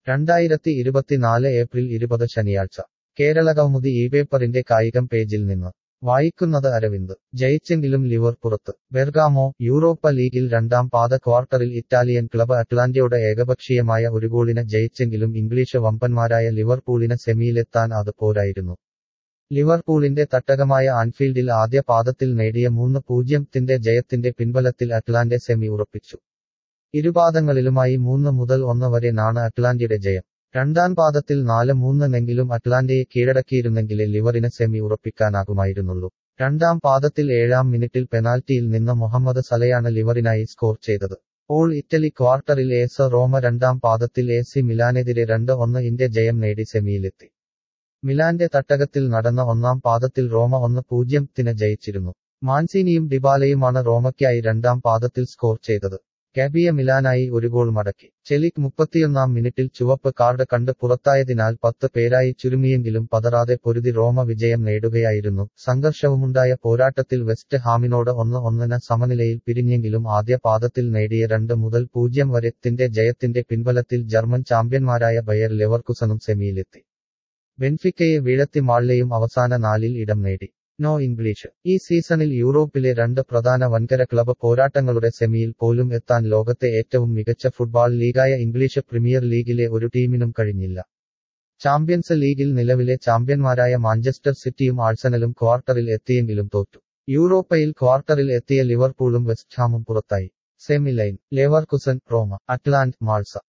രണ്ടായിരത്തി ഇരുപത്തിനാല് ഏപ്രിൽ ഇരുപത് ശനിയാഴ്ച കേരളകൗമുദി ഈ പേപ്പറിന്റെ കായികം പേജിൽ നിന്ന് വായിക്കുന്നത് അരവിന്ദ് ജയിച്ചെങ്കിലും ലിവർ പുറത്ത് ബെർഗാമോ യൂറോപ്പ ലീഗിൽ രണ്ടാം പാദ ക്വാർട്ടറിൽ ഇറ്റാലിയൻ ക്ലബ് അറ്റ്ലാന്റയുടെ ഏകപക്ഷീയമായ ഒരു ഗോളിന് ജയിച്ചെങ്കിലും ഇംഗ്ലീഷ് വമ്പന്മാരായ ലിവർപൂളിന് സെമിയിലെത്താൻ അത് പോരായിരുന്നു ലിവർപൂളിന്റെ തട്ടകമായ ആൻഫീൽഡിൽ ആദ്യ പാദത്തിൽ നേടിയ മൂന്ന് പൂജ്യത്തിന്റെ ജയത്തിന്റെ പിൻബലത്തിൽ അറ്റ്ലാന്റെ സെമി ഉറപ്പിച്ചു ഇരുപാദങ്ങളിലുമായി മൂന്ന് മുതൽ ഒന്ന് വരെ നാണ് അറ്റ്ലാന്റയുടെ ജയം രണ്ടാം പാദത്തിൽ നാല് മൂന്നെങ്കിലും അറ്റ്ലാന്റയെ കീഴടക്കിയിരുന്നെങ്കിലേ ലിവറിന് സെമി ഉറപ്പിക്കാനാകുമായിരുന്നുള്ളൂ രണ്ടാം പാദത്തിൽ ഏഴാം മിനിറ്റിൽ പെനാൽറ്റിയിൽ നിന്ന് മുഹമ്മദ് സലയാണ് ലിവറിനായി സ്കോർ ചെയ്തത് ഓൾ ഇറ്റലി ക്വാർട്ടറിൽ എസ് റോമ രണ്ടാം പാദത്തിൽ എ സി മിലാനെതിരെ രണ്ട് ഒന്ന് ഇന്റെ ജയം നേടി സെമിയിലെത്തി മിലാന്റെ തട്ടകത്തിൽ നടന്ന ഒന്നാം പാദത്തിൽ റോമ ഒന്ന് പൂജ്യത്തിന് ജയിച്ചിരുന്നു മാൻസീനിയും ഡിബാലയുമാണ് റോമയ്ക്കായി രണ്ടാം പാദത്തിൽ സ്കോർ ചെയ്തത് കാബിയ മിലാനായി ഒരു ഗോൾ മടക്കി ചെലിക് മുപ്പത്തിയൊന്നാം മിനിറ്റിൽ ചുവപ്പ് കാർഡ് കണ്ട് പുറത്തായതിനാൽ പത്ത് പേരായി ചുരുങ്ങിയെങ്കിലും പതറാതെ പൊരുതി റോമ വിജയം നേടുകയായിരുന്നു സംഘർഷവുമുണ്ടായ പോരാട്ടത്തിൽ വെസ്റ്റ് ഹാമിനോട് ഒന്ന് ഒന്നിന് സമനിലയിൽ പിരിഞ്ഞെങ്കിലും ആദ്യ പാദത്തിൽ നേടിയ രണ്ട് മുതൽ പൂജ്യം വരെ ത്തിന്റെ ജയത്തിന്റെ പിൻബലത്തിൽ ജർമ്മൻ ചാമ്പ്യന്മാരായ ബയർ ലെവർകുസനും സെമിയിലെത്തി ബെൻഫിക്കയെ വീഴത്തി മാൾലെയും അവസാന നാലിൽ ഇടം നേടി നോ ഇംഗ്ലീഷ് ഈ സീസണിൽ യൂറോപ്പിലെ രണ്ട് പ്രധാന വൻകര ക്ലബ് പോരാട്ടങ്ങളുടെ സെമിയിൽ പോലും എത്താൻ ലോകത്തെ ഏറ്റവും മികച്ച ഫുട്ബോൾ ലീഗായ ഇംഗ്ലീഷ് പ്രീമിയർ ലീഗിലെ ഒരു ടീമിനും കഴിഞ്ഞില്ല ചാമ്പ്യൻസ് ലീഗിൽ നിലവിലെ ചാമ്പ്യന്മാരായ മാഞ്ചസ്റ്റർ സിറ്റിയും ആഴ്സണലും ക്വാർട്ടറിൽ എത്തിയെങ്കിലും തോറ്റു യൂറോപ്പയിൽ ക്വാർട്ടറിൽ എത്തിയ ലിവർപൂളും വെസ്റ്റ്ഹാമും പുറത്തായി semi line Leverkusen Roma Atalanta മാൾസ